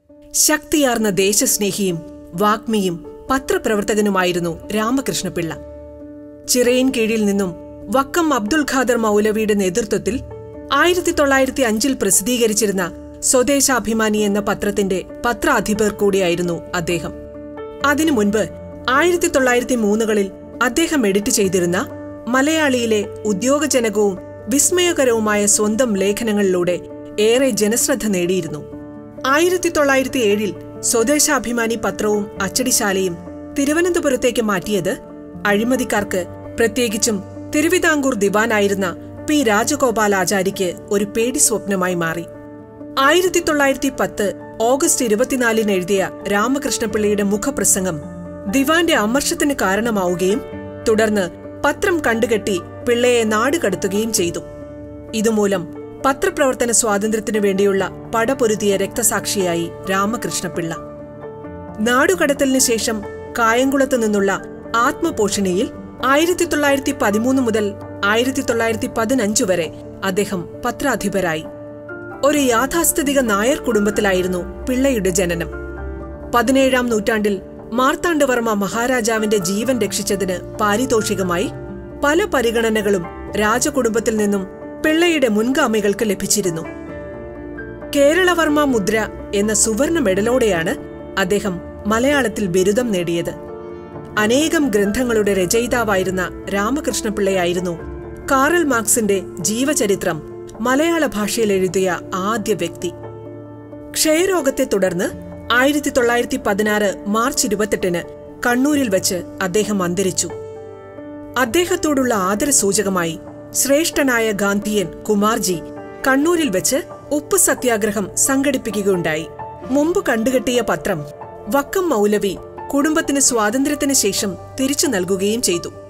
ശക്തിയാർന്ന ദേശസ്നേഹിയും വാഗ്മിയും പത്രപ്രവർത്തകനുമായിരുന്നു രാമകൃഷ്ണപിള്ള ചിറയിൻ കീഴിൽ നിന്നും വക്കം അബ്ദുൽ ഖാദർ മൗലവിയുടെ നേതൃത്വത്തിൽ ആയിരത്തി തൊള്ളായിരത്തി അഞ്ചിൽ പ്രസിദ്ധീകരിച്ചിരുന്ന സ്വദേശാഭിമാനി എന്ന പത്രത്തിന്റെ പത്രാധിപർ കൂടിയായിരുന്നു അദ്ദേഹം അതിനു മുൻപ് ആയിരത്തി തൊള്ളായിരത്തി മൂന്നുകളിൽ അദ്ദേഹം എഡിറ്റ് ചെയ്തിരുന്ന മലയാളിയിലെ ഉദ്യോഗജനകവും വിസ്മയകരവുമായ സ്വന്തം ലേഖനങ്ങളിലൂടെ ഏറെ ജനശ്രദ്ധ നേടിയിരുന്നു ആയിരത്തി തൊള്ളായിരത്തി ഏഴിൽ സ്വദേശാഭിമാനി പത്രവും അച്ചടിശാലയും തിരുവനന്തപുരത്തേക്ക് മാറ്റിയത് അഴിമതിക്കാർക്ക് പ്രത്യേകിച്ചും തിരുവിതാംകൂർ ദിവാനായിരുന്ന പി രാജഗോപാലാചാരിക്ക് ഒരു പേടി സ്വപ്നമായി മാറി ആയിരത്തി തൊള്ളായിരത്തി പത്ത് ഓഗസ്റ്റ് ഇരുപത്തിനാലിന് എഴുതിയ രാമകൃഷ്ണപിള്ളയുടെ മുഖപ്രസംഗം ദിവാന്റെ അമർഷത്തിന് കാരണമാവുകയും തുടർന്ന് പത്രം കണ്ടുകെട്ടി പിള്ളയെ നാടുകടത്തുകയും ചെയ്തു ഇതുമൂലം പത്രപ്രവർത്തന സ്വാതന്ത്ര്യത്തിനു വേണ്ടിയുള്ള പടപൊരുതിയ രക്തസാക്ഷിയായി രാമകൃഷ്ണപിള്ള നാടുകടത്തലിന് ശേഷം കായംകുളത്ത് നിന്നുള്ള ആത്മപോഷണിയിൽ ആയിരത്തി തൊള്ളായിരത്തി പതിമൂന്ന് മുതൽ ആയിരത്തി തൊള്ളായിരത്തി പതിനഞ്ച് വരെ അദ്ദേഹം പത്രാധിപരായി ഒരു യാഥാസ്ഥിതിക നായർ കുടുംബത്തിലായിരുന്നു പിള്ളയുടെ ജനനം പതിനേഴാം നൂറ്റാണ്ടിൽ മാർത്താണ്ഡവർമ്മ മഹാരാജാവിന്റെ ജീവൻ രക്ഷിച്ചതിന് പാരിതോഷികമായി പല പരിഗണനകളും രാജകുടുംബത്തിൽ നിന്നും പിള്ളയുടെ മുൻഗാമികൾക്ക് ലഭിച്ചിരുന്നു കേരളവർമ്മ മുദ്ര എന്ന സുവർണ മെഡലോടെയാണ് അദ്ദേഹം മലയാളത്തിൽ ബിരുദം നേടിയത് അനേകം ഗ്രന്ഥങ്ങളുടെ രചയിതാവായിരുന്ന രാമകൃഷ്ണപിള്ളയായിരുന്നു കാറൽ മാർക്സിന്റെ ജീവചരിത്രം മലയാള ഭാഷയിൽ എഴുതിയ ആദ്യ വ്യക്തി ക്ഷയരോഗത്തെ തുടർന്ന് ആയിരത്തി തൊള്ളായിരത്തി പതിനാറ് മാർച്ച് ഇരുപത്തെട്ടിന് കണ്ണൂരിൽ വച്ച് അദ്ദേഹം അന്തരിച്ചു അദ്ദേഹത്തോടുള്ള ആദരസൂചകമായി ശ്രേഷ്ഠനായ ഗാന്ധിയൻ കുമാർജി കണ്ണൂരിൽ വെച്ച് ഉപ്പ് സത്യാഗ്രഹം സംഘടിപ്പിക്കുകയുണ്ടായി മുമ്പ് കണ്ടുകെട്ടിയ പത്രം വക്കം മൗലവി കുടുംബത്തിന് സ്വാതന്ത്ര്യത്തിന് ശേഷം തിരിച്ചു നൽകുകയും ചെയ്തു